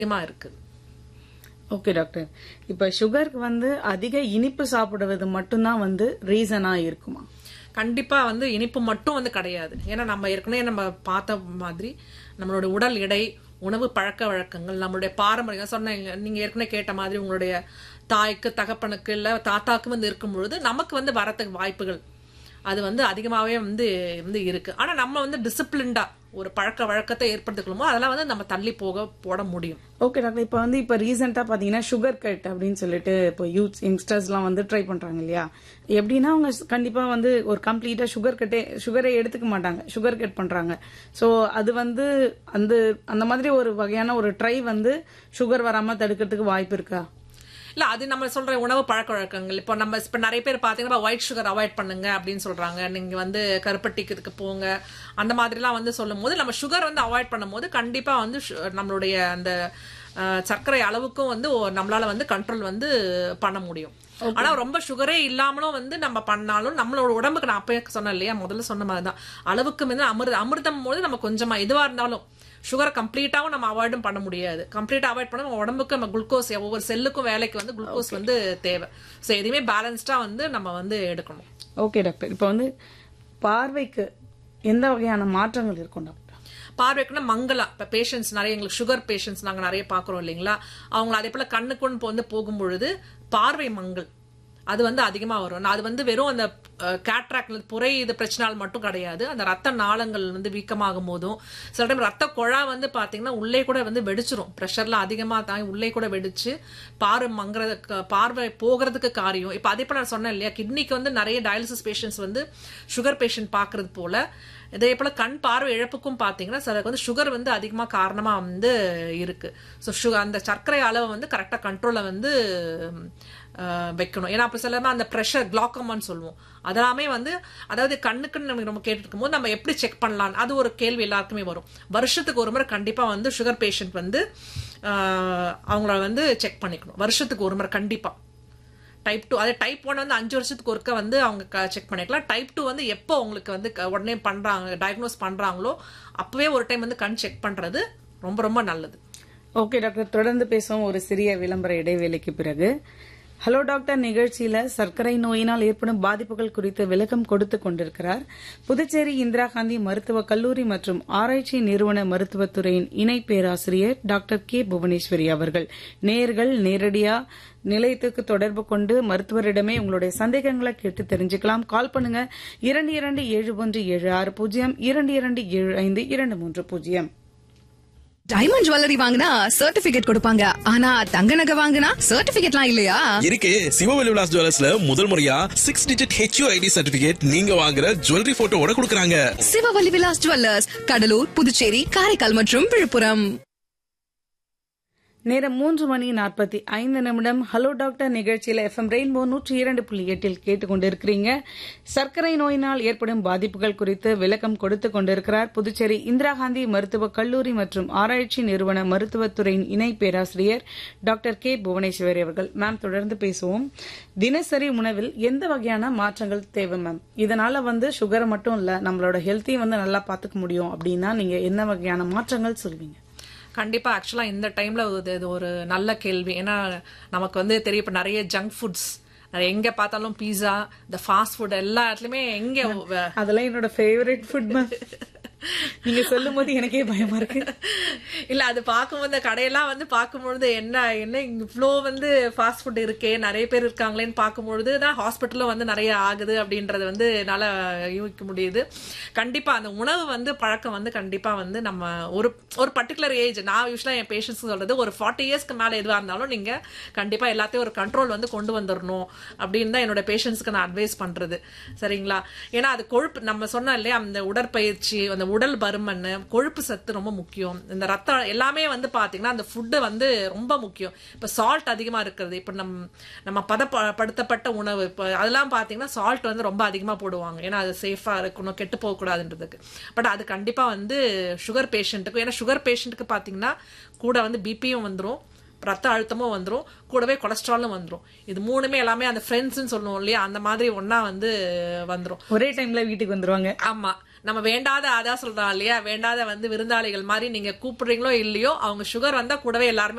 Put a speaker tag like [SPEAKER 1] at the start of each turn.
[SPEAKER 1] அதிகமா இருக்கு
[SPEAKER 2] okay doctor இப்ப சுகருக்கு வந்து அதிக இனிப்பு சாப்பிடுவது மட்டும்தான் வந்து ரீசனா இருக்குமா
[SPEAKER 1] கண்டிப்பா வந்து இனிப்பு மட்டும் வந்து கிடையாது ஏன்னா நம்ம ஏற்கனவே நம்ம பார்த்த மாதிரி நம்மளோட உடல் எடை உணவு பழக்க வழக்கங்கள் நம்மளுடைய பாரம்பரியம் சொன்ன நீங்க ஏற்கனவே கேட்ட மாதிரி உங்களுடைய தாய்க்கு தகப்பனுக்கு இல்ல தாத்தாக்கு வந்து இருக்கும் பொழுது நமக்கு வந்து வரத்துக்கு வாய்ப்புகள் அது வந்து அதிகமாவே வந்து வந்து இருக்கு ஆனா நம்ம வந்து டிசிப்ளின்டா ஒரு பழக்க வழக்கத்தை ஏற்படுத்திக்கணுமோ அதெல்லாம் வந்து நம்ம தள்ளி போக போட முடியும்
[SPEAKER 2] ஓகே டாக்டர் இப்போ வந்து இப்போ ரீசெண்டாக பார்த்தீங்கன்னா சுகர் கட் அப்படின்னு சொல்லிட்டு இப்போ யூத் யங்ஸ்டர்ஸ்லாம் வந்து ட்ரை பண்ணுறாங்க இல்லையா எப்படின்னா அவங்க கண்டிப்பாக வந்து ஒரு கம்ப்ளீட்டாக சுகர் கட்டே சுகரை எடுத்துக்க மாட்டாங்க சுகர் கட் பண்ணுறாங்க ஸோ அது வந்து அந்த அந்த மாதிரி ஒரு வகையான ஒரு ட்ரை வந்து சுகர் வராமல் தடுக்கிறதுக்கு வாய்ப்பு இருக்கா
[SPEAKER 1] இல்ல அது நம்ம சொல்ற உணவு பழக்க வழக்கங்கள் இப்போ நம்ம இப்ப நிறைய பேர் பாத்தீங்கன்னா ஒயிட் சுகர் அவாய்ட் பண்ணுங்க அப்படின்னு சொல்றாங்க நீங்க வந்து கருப்பட்டிக்கிறதுக்கு போங்க அந்த மாதிரிலாம் வந்து சொல்லும் போது நம்ம சுகர் வந்து அவாய்ட் பண்ணும்போது கண்டிப்பா வந்து சு- நம்மளுடைய அந்த அஹ், சர்க்கரை அளவுக்கும் வந்து ஒ- நம்மளால வந்து கண்ட்ரோல் வந்து பண்ண முடியும் ஆனா ரொம்ப சுகரே இல்லாமலும் வந்து நம்ம பண்ணாலும் நம்மளோட உடம்புக்கு நான் அப்பயே சொன்னேன் இல்லையா முதல்ல சொன்ன மாதிரி தான் அளவுக்கு மீது அமிர்த அமிர்தம் போது நம்ம கொஞ்சமா எதுவா இருந்தாலும் சுகரை கம்ப்ளீட்டாவும் நம்ம அவாய்டும் பண்ண முடியாது கம்ப்ளீட்டா அவாய்ட் பண்ண நம்ம உடம்புக்கு நம்ம குளுக்கோஸ் ஒவ்வொரு செல்லுக்கும் வேலைக்கு வந்து குளுக்கோஸ் வந்து தேவை ஸோ எதுவுமே பேலன்ஸ்டா வந்து நம்ம வந்து எடுக்கணும்
[SPEAKER 2] ஓகே டாக்டர் இப்போ வந்து பார்வைக்கு எந்த வகையான மாற்றங்கள் இருக்கும் டாக்டர்
[SPEAKER 1] பார்வைக்குன்னா மங்களா இப்ப பேஷண்ட்ஸ் நிறைய எங்களுக்கு சுகர் பேஷண்ட்ஸ் நாங்க நிறைய பாக்குறோம் இல்லைங்களா அவங்க அதே போல கண்ணுக்குன்னு இப்போ வந்து போகும்பொழுது பார்வை மங்கள் அது வந்து அதிகமா வரும் நான் அது வந்து வெறும் அந்த கேட்ராக்ட் புரை இது பிரச்சனால் மட்டும் கிடையாது அந்த ரத்த நாளங்கள் வந்து வீக்கமாகும் போதும் சில டைம் ரத்த குழா வந்து பாத்தீங்கன்னா உள்ளே கூட வந்து வெடிச்சிரும் ப்ரெஷர்ல அதிகமா தாங்கி உள்ளே கூட வெடிச்சு பார்வை மங்குறதுக்கு பார்வை போகிறதுக்கு காரியம் இப்ப அதே போல நான் சொன்னேன் இல்லையா கிட்னிக்கு வந்து நிறைய டயாலிசிஸ் பேஷண்ட்ஸ் வந்து சுகர் பேஷண்ட் பாக்குறது போல இதே போல கண் பார்வை இழப்புக்கும் பாத்தீங்கன்னா சிலருக்கு வந்து சுகர் வந்து அதிகமா காரணமா வந்து இருக்கு ஸோ சுகர் அந்த சர்க்கரை அளவை வந்து கரெக்டா கண்ட்ரோல வந்து அஹ், வைக்கணும் ஏன்னா அப்ப சில அந்த ப்ரெஷர் குளாக்கமான்னு சொல்லுவோம் அதெல்லாமே வந்து அதாவது கண்ணுக்குன்னு நம்ம நம்ம கேட்டுட்டு இருக்கும்போது நம்ம எப்படி செக் பண்ணலாம் அது ஒரு கேள்வி எல்லாருக்குமே வரும் வருஷத்துக்கு ஒரு முறை கண்டிப்பா வந்து சுகர் பேஷண்ட் வந்து அஹ், அவங்கள வந்து செக் பண்ணிக்கணும் வருஷத்துக்கு ஒரு முறை கண்டிப்பா டைப் டூ அதே டைப் ஒன் வந்து அஞ்சு வருஷத்துக்கு ஒருக்க வந்து அவங்க செக் பண்ணிக்கலாம் டைப் டூ வந்து எப்போ உங்களுக்கு வந்து க- உடனே பண்றாங்க டயக்னோஸ் பண்றாங்களோ அப்பவே ஒரு டைம் வந்து கண் செக் பண்றது ரொம்ப ரொம்ப நல்லது
[SPEAKER 2] ஓகே டாக்டர் தொடர்ந்து பேசுவோம் ஒரு சிறிய விளம்பர இடைவேளைக்கு பிறகு ஹலோ டாக்டர் நிகழ்ச்சியில சர்க்கரை நோயினால் ஏற்படும் பாதிப்புகள் குறித்து விளக்கம் கொடுத்து கொண்டிருக்கிறார் புதுச்சேரி இந்திரா காந்தி மருத்துவக் கல்லூரி மற்றும் ஆராய்ச்சி நிறுவன மருத்துவத்துறையின் இணை பேராசிரியர் டாக்டர் கே புவனேஸ்வரி அவர்கள் நேர்கள் நேரடியா நிலையத்துக்கு தொடர்பு கொண்டு மருத்துவரிடமே உங்களுடைய சந்தேகங்களை கேட்டு தெரிஞ்சுக்கலாம் கால் பண்ணுங்க இரண்டு இரண்டு ஏழு ஒன்று ஏழு ஆறு பூஜ்ஜியம் இரண்டு இரண்டு ஏழு ஐந்து இரண்டு மூன்று பூஜ்ஜியம்
[SPEAKER 3] டைமண்ட் ஜுவல்லரி வாங்கினா சர்டிபிகேட் கொடுப்பாங்க ஆனா தங்க நகை வாங்கினா சர்டிபிகேட்லாம் இல்லையா
[SPEAKER 4] இருக்கு சிவவெளி விலாஸ் ஜுவல்லர்ஸ்ல முதல் முறையா six digit HU ID certificate நீங்க வாங்குற ஜுவல்லரி போட்டோவோட கொடுக்கறாங்க
[SPEAKER 3] சிவவல்லி விலாஸ் ஜுவல்லர்ஸ் கடலூர் புதுச்சேரி காரைக்கால் மற்றும் விழுப்புரம்
[SPEAKER 2] நேரம் மூன்று மணி நாற்பத்தி ஐந்து நிமிடம் ஹலோ டாக்டர் நிகழ்ச்சியில் எஃப்எம் ரெயின்போ நூற்றி இரண்டு புள்ளி எட்டில் கேட்டுக்கொண்டிருக்கிறீங்க சர்க்கரை நோயினால் ஏற்படும் பாதிப்புகள் குறித்து விளக்கம் கொடுத்து கொண்டிருக்கிறார் புதுச்சேரி இந்திரா காந்தி மருத்துவக் கல்லூரி மற்றும் ஆராய்ச்சி நிறுவன மருத்துவத்துறையின் இணை பேராசிரியர் டாக்டர் கே புவனேஸ்வரி அவர்கள் மேம் தொடர்ந்து பேசுவோம் தினசரி உணவில் எந்த வகையான மாற்றங்கள் தேவை மேம் இதனால வந்து சுகரை மட்டும் இல்ல நம்மளோட ஹெல்த்தையும் வந்து நல்லா பாத்துக்க முடியும் அப்படின்னா நீங்க என்ன வகையான மாற்றங்கள் சொல்வீங்க
[SPEAKER 1] கண்டிப்பா ஆக்சுவலா இந்த டைம்ல இது இது ஒரு நல்ல கேள்வி ஏன்னா நமக்கு வந்து தெரியும் இப்ப நிறைய ஜங்க் ஃபுட்ஸ் எங்க பார்த்தாலும் பீஸா இந்த ஃபாஸ்ட் ஃபுட் எல்லா இடத்துலயுமே எங்க வ-
[SPEAKER 2] அதெல்லாம் என்னோட ஃபேவரட் ஃபுட் மேம் நீங்க சொல்லும் போது எனக்கே பயமா இருக்கு
[SPEAKER 1] இல்ல அது பார்க்கும்போது இந்த கடையெல்லாம் வந்து பார்க்கும்பொழுது என்ன என்ன இவ்வளோ வந்து ஃபாஸ்ட் ஃபுட் இருக்கே நிறைய பேர் இருக்காங்களேன்னு பார்க்கும்பொழுது தான் ஹாஸ்பிட்டலும் வந்து நிறைய ஆகுது அப்படின்றது வந்து என்னால யூகிக்க முடியுது கண்டிப்பா அந்த உணவு வந்து பழக்கம் வந்து கண்டிப்பா வந்து நம்ம ஒரு ஒரு பர்டிகுலர் ஏஜ் நான் யூஸ்வலா என் பேஷண்ட்ஸ் சொல்றது ஒரு ஃபார்ட்டி இயர்ஸ்க்கு மேல எதுவா இருந்தாலும் நீங்க கண்டிப்பா எல்லாத்தையும் ஒரு கண்ட்ரோல் வந்து கொண்டு வந்துடணும் அப்படின்னு தான் என்னோட பேஷண்ட்ஸ்க்கு நான் அட்வைஸ் பண்றது சரிங்களா ஏன்னா அது கொழுப்பு நம்ம சொன்னோம் இல்லையா அந்த உடற்பயிற்சி அந்த உடல் பருமன் கொழுப்பு சத்து ரொம்ப முக்கியம் இந்த ரத்தம் எல்லாமே வந்து பாத்தீங்கன்னா அந்த ஃபுட்டு வந்து ரொம்ப முக்கியம் இப்ப சால்ட் அதிகமா இருக்கிறது இப்ப நம் நம்ம பதப்படுத்தப்பட்ட உணவு இப்ப அதெல்லாம் பாத்தீங்கன்னா சால்ட் வந்து ரொம்ப அதிகமா போடுவாங்க ஏன்னா அது சேஃபா இருக்கணும் கெட்டு போக கூடாதுன்றதுக்கு பட் அது கண்டிப்பா வந்து சுகர் பேஷண்ட்டுக்கு ஏன்னா சுகர் பேஷண்ட்டுக்கு பாத்தீங்கன்னா கூட வந்து பிபியும் வந்துரும் ரத்த அழுத்தமும் வந்துரும் கூடவே கொலஸ்ட்ராலும் வந்துரும் இது மூணுமே எல்லாமே அந்த ஃப்ரெண்ட்ஸ்னு சொல்லுவோம் இல்லையா அந்த மாதிரி ஒண்ணா வந்து வந்துரும்
[SPEAKER 2] ஒரே டைம்ல வீட்டுக்கு வந்துருவாங்க
[SPEAKER 1] ஆமா நம்ம வேண்டாத அதான் சொல்றோம் இல்லையா வேண்டாத வந்து விருந்தாளிகள் மாதிரி நீங்க கூப்பிடுறீங்களோ இல்லையோ அவங்க சுகர் வந்தா கூடவே எல்லாருமே